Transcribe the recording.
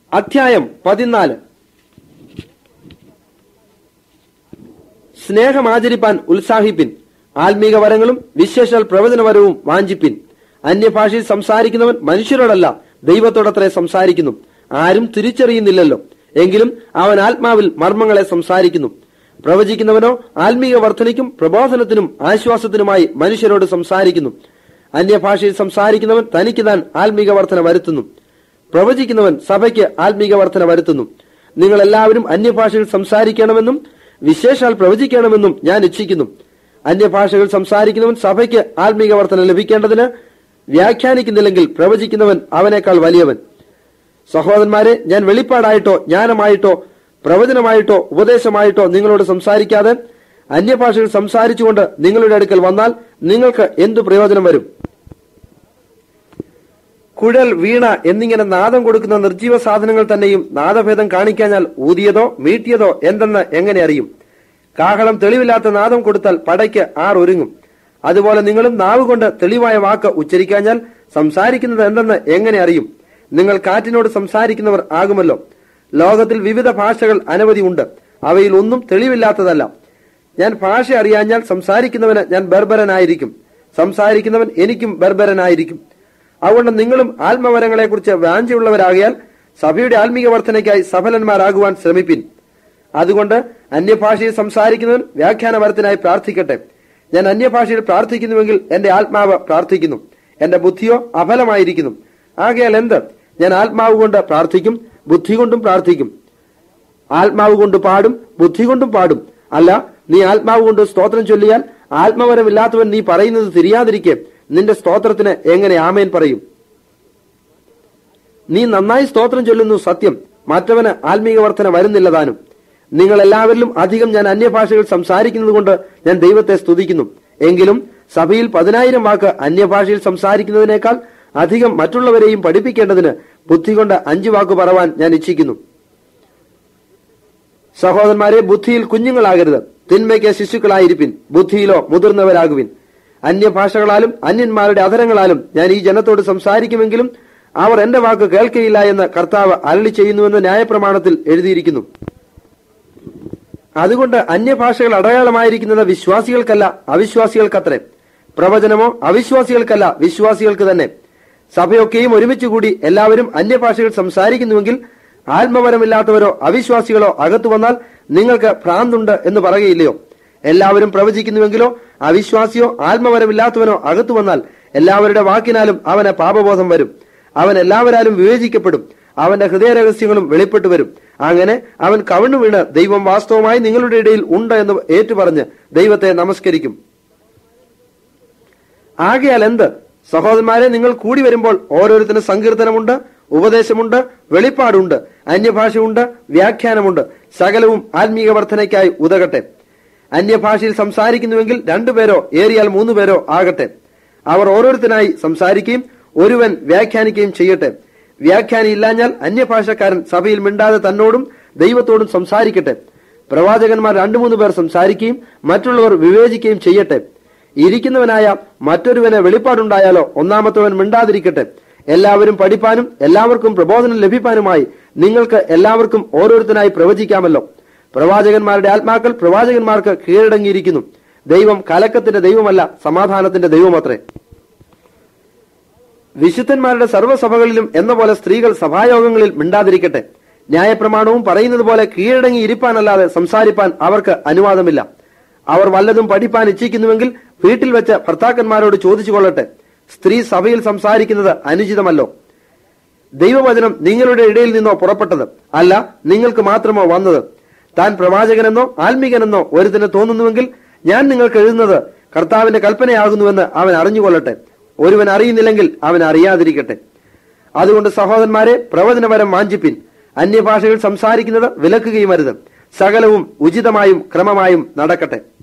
അധ്യായം പതിനാല് സ്നേഹം ആചരിപ്പാൻ ഉത്സാഹിപ്പിൻ ആത്മീക വരങ്ങളും വിശേഷാൽ പ്രവചനവരവും വാഞ്ചിപ്പിൻ അന്യഭാഷയിൽ സംസാരിക്കുന്നവൻ മനുഷ്യരോടല്ല ദൈവത്തോടത്രേ സംസാരിക്കുന്നു ആരും തിരിച്ചറിയുന്നില്ലല്ലോ എങ്കിലും അവൻ ആത്മാവിൽ മർമ്മങ്ങളെ സംസാരിക്കുന്നു പ്രവചിക്കുന്നവനോ ആത്മീക വർധനയ്ക്കും പ്രബോധനത്തിനും ആശ്വാസത്തിനുമായി മനുഷ്യരോട് സംസാരിക്കുന്നു അന്യഭാഷയിൽ സംസാരിക്കുന്നവൻ തനിക്ക് താൻ ആത്മീക വർധന വരുത്തുന്നു പ്രവചിക്കുന്നവൻ സഭയ്ക്ക് ആത്മീക വർധന വരുത്തുന്നു നിങ്ങൾ എല്ലാവരും അന്യഭാഷയിൽ സംസാരിക്കണമെന്നും വിശേഷാൽ പ്രവചിക്കണമെന്നും ഞാൻ ഇച്ഛിക്കുന്നു അന്യഭാഷകൾ സംസാരിക്കുന്നവൻ സഭയ്ക്ക് ആത്മീക വർധന ലഭിക്കേണ്ടതിന് വ്യാഖ്യാനിക്കുന്നില്ലെങ്കിൽ പ്രവചിക്കുന്നവൻ അവനേക്കാൾ വലിയവൻ സഹോദരന്മാരെ ഞാൻ വെളിപ്പാടായിട്ടോ ജ്ഞാനമായിട്ടോ പ്രവചനമായിട്ടോ ഉപദേശമായിട്ടോ നിങ്ങളോട് സംസാരിക്കാതെ അന്യഭാഷകൾ സംസാരിച്ചുകൊണ്ട് നിങ്ങളുടെ അടുക്കൽ വന്നാൽ നിങ്ങൾക്ക് എന്തു പ്രയോജനം വരും കുഴൽ വീണ എന്നിങ്ങനെ നാദം കൊടുക്കുന്ന നിർജീവ സാധനങ്ങൾ തന്നെയും നാദഭേദം കാണിക്കാഞ്ഞാൽ ഊതിയതോ മീട്ടിയതോ എന്തെന്ന് എങ്ങനെ അറിയും കാഹളം തെളിവില്ലാത്ത നാദം കൊടുത്താൽ പടയ്ക്ക് ആർ ഒരുങ്ങും അതുപോലെ നിങ്ങളും നാവ് കൊണ്ട് തെളിവായ വാക്ക് ഉച്ചരിക്കാഞ്ഞാൽ സംസാരിക്കുന്നത് എന്തെന്ന് എങ്ങനെ അറിയും നിങ്ങൾ കാറ്റിനോട് സംസാരിക്കുന്നവർ ആകുമല്ലോ ലോകത്തിൽ വിവിധ ഭാഷകൾ അനവധി ഉണ്ട് അവയിൽ ഒന്നും തെളിവില്ലാത്തതല്ല ഞാൻ ഭാഷ അറിയാഞ്ഞാൽ സംസാരിക്കുന്നവന് ഞാൻ ബർബരനായിരിക്കും സംസാരിക്കുന്നവൻ എനിക്കും ബർബരനായിരിക്കും അതുകൊണ്ട് നിങ്ങളും ആത്മവരങ്ങളെക്കുറിച്ച് വാഞ്ചയുള്ളവരാകിയാൽ സഭയുടെ ആത്മീക വർധനയ്ക്കായി സഫലന്മാരാകുവാൻ ശ്രമിപ്പിൻ അതുകൊണ്ട് അന്യഭാഷയിൽ സംസാരിക്കുന്നവൻ വ്യാഖ്യാനവരത്തിനായി പ്രാർത്ഥിക്കട്ടെ ഞാൻ അന്യഭാഷയിൽ പ്രാർത്ഥിക്കുന്നുവെങ്കിൽ എന്റെ ആത്മാവ് പ്രാർത്ഥിക്കുന്നു എന്റെ ബുദ്ധിയോ അഫലമായിരിക്കുന്നു ആകയാൽ എന്ത് ഞാൻ ആത്മാവ് കൊണ്ട് പ്രാർത്ഥിക്കും ബുദ്ധി കൊണ്ടും പ്രാർത്ഥിക്കും ആത്മാവ് കൊണ്ട് പാടും ബുദ്ധി കൊണ്ടും പാടും അല്ല നീ ആത്മാവ് കൊണ്ട് സ്തോത്രം ചൊല്ലിയാൽ ആത്മവരമില്ലാത്തവൻ നീ പറയുന്നത് തിരിയാതിരിക്കെ നിന്റെ സ്തോത്രത്തിന് എങ്ങനെ ആമേൻ പറയും നീ നന്നായി സ്തോത്രം ചൊല്ലുന്നു സത്യം മറ്റവന് ആത്മീക വർധന വരുന്നില്ല താനും നിങ്ങൾ എല്ലാവരിലും അധികം ഞാൻ അന്യഭാഷകൾ സംസാരിക്കുന്നത് കൊണ്ട് ഞാൻ ദൈവത്തെ സ്തുതിക്കുന്നു എങ്കിലും സഭയിൽ പതിനായിരം വാക്ക് അന്യഭാഷയിൽ സംസാരിക്കുന്നതിനേക്കാൾ അധികം മറ്റുള്ളവരെയും പഠിപ്പിക്കേണ്ടതിന് ബുദ്ധി കൊണ്ട് അഞ്ചു വാക്ക് പറവാൻ ഞാൻ ഇച്ഛിക്കുന്നു സഹോദരന്മാരെ ബുദ്ധിയിൽ കുഞ്ഞുങ്ങളാകരുത് തിന്മയ്ക്ക് ശിശുക്കളായിരിപ്പിൻ ബുദ്ധിയിലോ മുതിർന്നവരാകുവിൻ അന്യഭാഷകളാലും അന്യന്മാരുടെ അധരങ്ങളാലും ഞാൻ ഈ ജനത്തോട് സംസാരിക്കുമെങ്കിലും അവർ എന്റെ വാക്ക് കേൾക്കയില്ല എന്ന് കർത്താവ് അരളി ചെയ്യുന്നുവെന്ന് ന്യായപ്രമാണത്തിൽ എഴുതിയിരിക്കുന്നു അതുകൊണ്ട് അന്യഭാഷകൾ അടയാളമായിരിക്കുന്നത് വിശ്വാസികൾക്കല്ല അവിശ്വാസികൾക്കത്രേ പ്രവചനമോ അവിശ്വാസികൾക്കല്ല വിശ്വാസികൾക്ക് തന്നെ സഭയൊക്കെയും ഒരുമിച്ച് കൂടി എല്ലാവരും അന്യഭാഷകൾ സംസാരിക്കുന്നുവെങ്കിൽ ആത്മവരമില്ലാത്തവരോ അവിശ്വാസികളോ അകത്തു വന്നാൽ നിങ്ങൾക്ക് ഭ്രാന്തുണ്ട് എന്ന് പറയുകയില്ലയോ എല്ലാവരും പ്രവചിക്കുന്നുവെങ്കിലോ അവിശ്വാസിയോ ആത്മവരമില്ലാത്തവനോ അകത്തു വന്നാൽ എല്ലാവരുടെ വാക്കിനാലും അവന് പാപബോധം വരും അവൻ എല്ലാവരാലും വിവേചിക്കപ്പെടും അവന്റെ ഹൃദയരഹസ്യങ്ങളും വെളിപ്പെട്ടു വരും അങ്ങനെ അവൻ കവിണ്ണു വീണ് ദൈവം വാസ്തവമായി നിങ്ങളുടെ ഇടയിൽ ഉണ്ട് എന്ന് ഏറ്റുപറഞ്ഞ് ദൈവത്തെ നമസ്കരിക്കും ആകയാൽ എന്ത് സഹോദരന്മാരെ നിങ്ങൾ കൂടി വരുമ്പോൾ ഓരോരുത്തരും സങ്കീർത്തനമുണ്ട് ഉപദേശമുണ്ട് വെളിപ്പാടുണ്ട് അന്യഭാഷയുണ്ട് വ്യാഖ്യാനമുണ്ട് സകലവും ആത്മീക വർധനയ്ക്കായി ഉതകട്ടെ അന്യഭാഷയിൽ സംസാരിക്കുന്നുവെങ്കിൽ രണ്ടുപേരോ ഏറിയാൽ മൂന്നു പേരോ ആകട്ടെ അവർ ഓരോരുത്തരായി സംസാരിക്കുകയും ഒരുവൻ വ്യാഖ്യാനിക്കുകയും ചെയ്യട്ടെ വ്യാഖ്യാനി ഇല്ലാഞ്ഞാൽ അന്യഭാഷക്കാരൻ സഭയിൽ മിണ്ടാതെ തന്നോടും ദൈവത്തോടും സംസാരിക്കട്ടെ പ്രവാചകന്മാർ രണ്ടു മൂന്ന് പേർ സംസാരിക്കുകയും മറ്റുള്ളവർ വിവേചിക്കുകയും ചെയ്യട്ടെ ഇരിക്കുന്നവനായ മറ്റൊരുവന് വെളിപ്പാടുണ്ടായാലോ ഒന്നാമത്തവൻ മിണ്ടാതിരിക്കട്ടെ എല്ലാവരും പഠിപ്പാനും എല്ലാവർക്കും പ്രബോധനം ലഭിപ്പാനുമായി നിങ്ങൾക്ക് എല്ലാവർക്കും ഓരോരുത്തരായി പ്രവചിക്കാമല്ലോ പ്രവാചകന്മാരുടെ ആത്മാക്കൾ പ്രവാചകന്മാർക്ക് കീഴടങ്ങിയിരിക്കുന്നു ദൈവം കലക്കത്തിന്റെ ദൈവമല്ല സമാധാനത്തിന്റെ ദൈവമത്രേ വിശുദ്ധന്മാരുടെ സർവ്വസഭകളിലും എന്ന പോലെ സ്ത്രീകൾ സഭായോഗങ്ങളിൽ മിണ്ടാതിരിക്കട്ടെ ന്യായപ്രമാണവും പറയുന്നത് പോലെ കീഴടങ്ങി ഇരിപ്പാനല്ലാതെ സംസാരിപ്പാൻ അവർക്ക് അനുവാദമില്ല അവർ വല്ലതും പഠിപ്പാൻ ഇച്ഛിക്കുന്നുവെങ്കിൽ വീട്ടിൽ വെച്ച് ഭർത്താക്കന്മാരോട് ചോദിച്ചു കൊള്ളട്ടെ സ്ത്രീ സഭയിൽ സംസാരിക്കുന്നത് അനുചിതമല്ലോ ദൈവവചനം നിങ്ങളുടെ ഇടയിൽ നിന്നോ പുറപ്പെട്ടത് അല്ല നിങ്ങൾക്ക് മാത്രമോ വന്നത് താൻ പ്രവാചകനെന്നോ ആത്മീകനെന്നോ ഒരുത്തിന് തോന്നുന്നുവെങ്കിൽ ഞാൻ നിങ്ങൾക്ക് എഴുതുന്നത് കർത്താവിന്റെ കൽപ്പനയാകുന്നുവെന്ന് അവൻ അറിഞ്ഞുകൊള്ളട്ടെ ഒരുവൻ അറിയുന്നില്ലെങ്കിൽ അവൻ അറിയാതിരിക്കട്ടെ അതുകൊണ്ട് സഹോദരന്മാരെ പ്രവചനപരം വാഞ്ചിപ്പിൻ അന്യഭാഷകൾ സംസാരിക്കുന്നത് വിലക്കുകയും അരുത് സകലവും ഉചിതമായും ക്രമമായും നടക്കട്ടെ